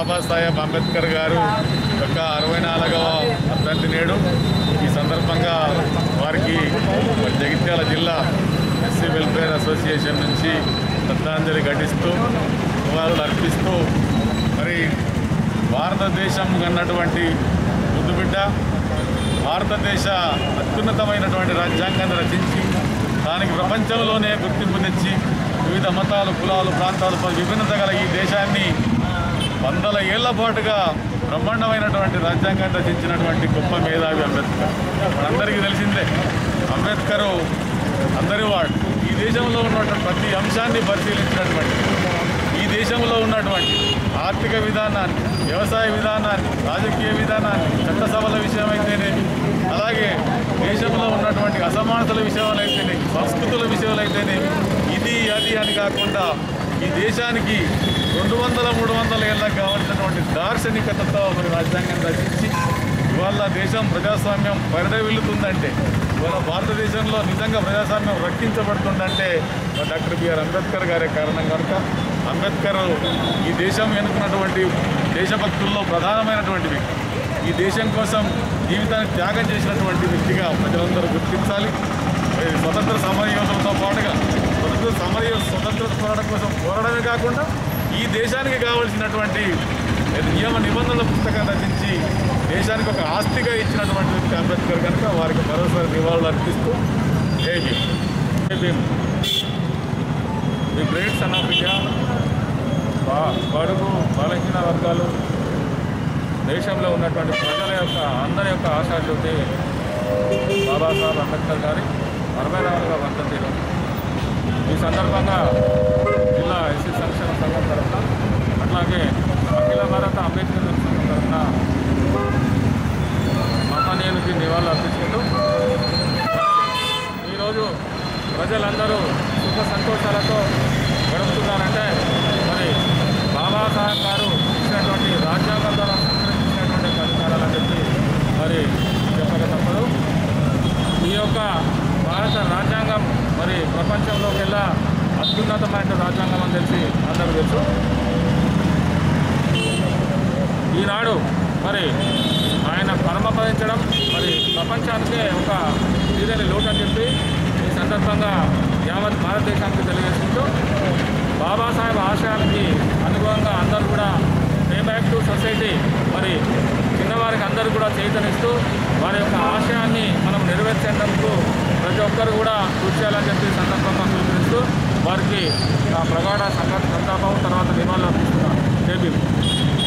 బాబాసాహెబ్ అంబేద్కర్ గారు యొక్క అరవై నాలుగవ వర్ధంతి నేడు ఈ సందర్భంగా వారికి మరి జగిత్యాల జిల్లా ఎస్సీ వెల్ఫేర్ అసోసియేషన్ నుంచి శ్రద్ధాంజలి ఘటిస్తూ నివాళులు అర్పిస్తూ మరి భారతదేశం కన్నటువంటి ముద్దుబిడ్డ భారతదేశ అత్యున్నతమైనటువంటి రాజ్యాంగాన్ని రచించి దానికి ప్రపంచంలోనే గుర్తింపు తెచ్చి వివిధ మతాలు కులాలు ప్రాంతాలు విభిన్నత గల ఈ దేశాన్ని వందల ఏళ్ల పాటుగా బ్రహ్మాండమైనటువంటి రాజ్యాంగాన్ని రచించినటువంటి గొప్ప మేధావి అంబేద్కర్ మనందరికీ తెలిసిందే అంబేద్కర్ అందరి వాడు ఈ దేశంలో ఉన్నటువంటి ప్రతి అంశాన్ని పరిశీలించినటువంటి ఈ దేశంలో ఉన్నటువంటి ఆర్థిక విధానాన్ని వ్యవసాయ విధానాన్ని రాజకీయ విధానాన్ని చట్టసభల విషయం అయితేనేమి అలాగే దేశంలో ఉన్నటువంటి అసమానతల విషయాలు అయితేనేమి సంస్కృతుల విషయాలు అయితేనేమి ఇది అది అని కాకుండా ఈ దేశానికి రెండు వందల మూడు వందల ఏళ్ళకి కావాల్సినటువంటి దార్శనికతతో మరి రాజ్యాంగం రచించి ఇవాళ దేశం ప్రజాస్వామ్యం పరిడవిల్లుతుందంటే ఇవాళ భారతదేశంలో నిజంగా ప్రజాస్వామ్యం రక్షించబడుతుందంటే మరి డాక్టర్ బిఆర్ అంబేద్కర్ గారే కారణం కనుక అంబేద్కర్ ఈ దేశం ఎన్నుకున్నటువంటి దేశభక్తుల్లో ప్రధానమైనటువంటి వ్యక్తి ఈ దేశం కోసం జీవితాన్ని త్యాగం చేసినటువంటి వ్యక్తిగా ప్రజలందరూ గుర్తించాలి మరి స్వతంత్ర సమర యోధులతో పాటుగా స్వతంత్ర సమర స్వతంత్ర పోరాటం కోసం పోరాడమే కాకుండా ఈ దేశానికి కావలసినటువంటి నియమ నిబంధనల పుస్తకం రచించి దేశానికి ఒక ఆస్తిగా ఇచ్చినటువంటి వ్యక్తి అంబేద్కర్ కనుక వారికి మరోసారి నివాళులు అర్పిస్తూ జై భీమ్ జై Bhim the great son of India బా- బడుగు బలహీన వర్గాలు దేశంలో ఉన్నటువంటి ప్రజల యొక్క అందరి యొక్క ఆశాజ్యోతి బాబాసాహెబ్ అంబేద్కర్ గారి అరవై నాలుగవ వర్ధంతి రోజు. ఈ సందర్భంగా జిల్లా ఎస్సీ సంక్షేమ సంఘం తరఫున అట్లాగే అఖిల భారత అంబేద్కర్ సంఘం తరఫున మహనీయునికి నివాళులు అర్పించుకుంటూ ఈరోజు ప్రజలందరూ సుఖ సంతోషాలతో గడుపుతున్నారంటే మరి బాబాసాహెబ్ గారు ఇచ్చినటువంటి రాజ్యాంగం ద్వారా సంస్కరించినటువంటి ఫలితాలని చెప్పి మరి చెప్పక తప్పదు ఈ యొక్క భారత రాజ్యాంగం మరి ప్రపంచంలోకెల్లా అత్యున్నతమైన రాజ్యాంగం అని తెలిసి అందరూ తెలుసు ఈనాడు మరి ఆయన పరమపదించడం మరి ప్రపంచానికే ఒక తీరని లోటు అని చెప్పి ఈ సందర్భంగా యావత్ భారతదేశానికి తెలియజేసుకుంటూ బాబాసాహెబ్ ఆశయానికి అనుగుణంగా అందరూ కూడా పే బ్యాక్ టు సొసైటీ మరి చిన్నవారికి అందరూ కూడా చైతన్యస్తూ వారి యొక్క ఆశయాన్ని మనం నెరవేర్చేందుకు ప్రతి ఒక్కరు కూడా కృషి చేయాలని చెప్పి ఈ సందర్భంగా పిలుపునిస్తూ వారికి ఆ ప్రగాఢ సంఘ సంతాపం తర్వాత నివాళులు అర్పిస్తున్నాను జై భీమ్